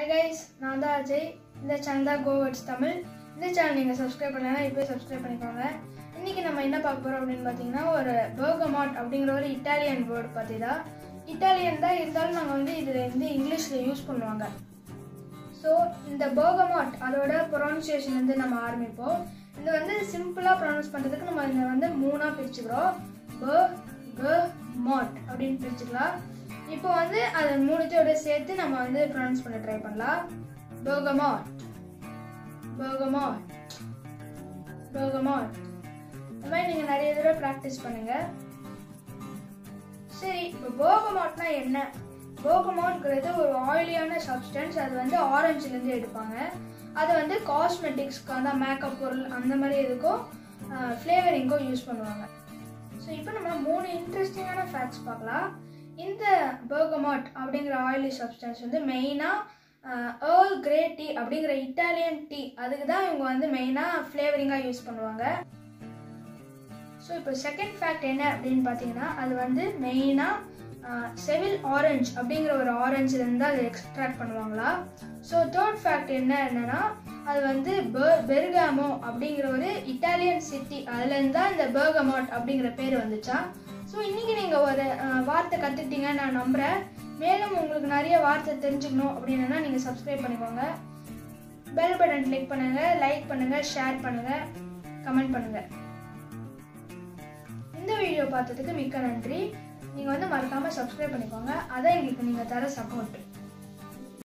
hi guys நான் தான் அஜய் இந்த சேனல் தான் கோவர்ட்ஸ் தமிழ் இந்த சேனல் நீங்கள் சப்ஸ்கிரைப் பண்ணலைன்னா இப்போ சப்ஸ்கிரைப் பண்ணிக்கோங்க இன்றைக்கி நம்ம என்ன பார்க்க போகிறோம் அப்படின்னு பார்த்தீங்கன்னா ஒரு பர்கமாட் அப்படிங்கிற ஒரு இட்டாலியன் வேர்டு பற்றி தான் இட்டாலியன் தான் இருந்தாலும் நாங்கள் வந்து இதில் வந்து இங்கிலீஷில் யூஸ் பண்ணுவாங்க ஸோ இந்த பர்கமாட் அதோட ப்ரொனன்சியேஷன் வந்து நம்ம ஆரம்பிப்போம் இது வந்து சிம்பிளாக ப்ரொனவுன்ஸ் பண்ணுறதுக்கு நம்ம இதை வந்து மூணாக பிரிச்சுக்கிறோம் ப க மாட் அப்படின்னு பிரிச்சுக்கலாம் இப்போ வந்து அது மூணுத்தையோட சேர்த்து நம்ம வந்து ப்ரொனவுன்ஸ் பண்ண ட்ரை பண்ணலாம் பர்கமாட் பர்கமாட் பர்கமாட் இந்த மாதிரி நீங்கள் நிறைய தடவை ப்ராக்டிஸ் பண்ணுங்கள் சரி இப்போ போகமாட்னா என்ன போகமாட்ங்கிறது ஒரு ஆயிலியான சப்ஸ்டன்ஸ் அது வந்து ஆரஞ்சுலேருந்து எடுப்பாங்க அது வந்து காஸ்மெட்டிக்ஸ்க்கு அந்த மேக்கப் பொருள் அந்த மாதிரி இதுக்கும் ஃப்ளேவரிங்க்கும் யூஸ் பண்ணுவாங்க ஸோ இப்போ நம்ம மூணு இன்ட்ரெஸ்டிங்கான ஃபேக்ட்ஸ் பார்க்கலாம் இந்த பர்கமாட் அப்படிங்கிற ஆயிலி சப்ஸ்டன்ஸ் வந்து மெயினாக ஏர்ல் கிரே டீ அப்படிங்கிற இட்டாலியன் டீ அதுக்கு தான் இவங்க வந்து மெயினாக ஃப்ளேவரிங்காக யூஸ் பண்ணுவாங்க ஸோ இப்போ செகண்ட் ஃபேக்ட் என்ன அப்படின்னு பார்த்தீங்கன்னா அது வந்து மெயினாக செவில் ஆரஞ்ச் அப்படிங்கிற ஒரு ஆரஞ்சுலேருந்து அதை எக்ஸ்ட்ராக்ட் பண்ணுவாங்களா ஸோ தேர்ட் ஃபேக்ட் என்ன என்னன்னா அது வந்து பெர்காமோ அப்படிங்கிற ஒரு இட்டாலியன் சிட்டி அதுலேருந்து தான் இந்த பெர்கமாட் அப்படிங்கிற பேர் வந்துச்சா ஸோ இன்றைக்கி நீங்கள் ஒரு அஹ், வார்த்தை கற்றுக்கிட்டீங்கன்னு நான் நம்புகிறேன் மேலும் உங்களுக்கு நிறைய வார்த்தை தெரிஞ்சுக்கணும் அப்படின்னா நீங்கள் சப்ஸ்கிரைப் பண்ணிக்கோங்க பெல் பட்டன் கிளிக் பண்ணுங்கள் லைக் பண்ணுங்கள் ஷேர் பண்ணுங்கள் கமெண்ட் பண்ணுங்கள் இந்த வீடியோ பார்த்ததுக்கு மிக்க நன்றி நீங்கள் வந்து மறக்காமல் சப்ஸ்கிரைப் பண்ணிக்கோங்க அதான் எங்களுக்கு நீங்கள் தர சப்போர்ட்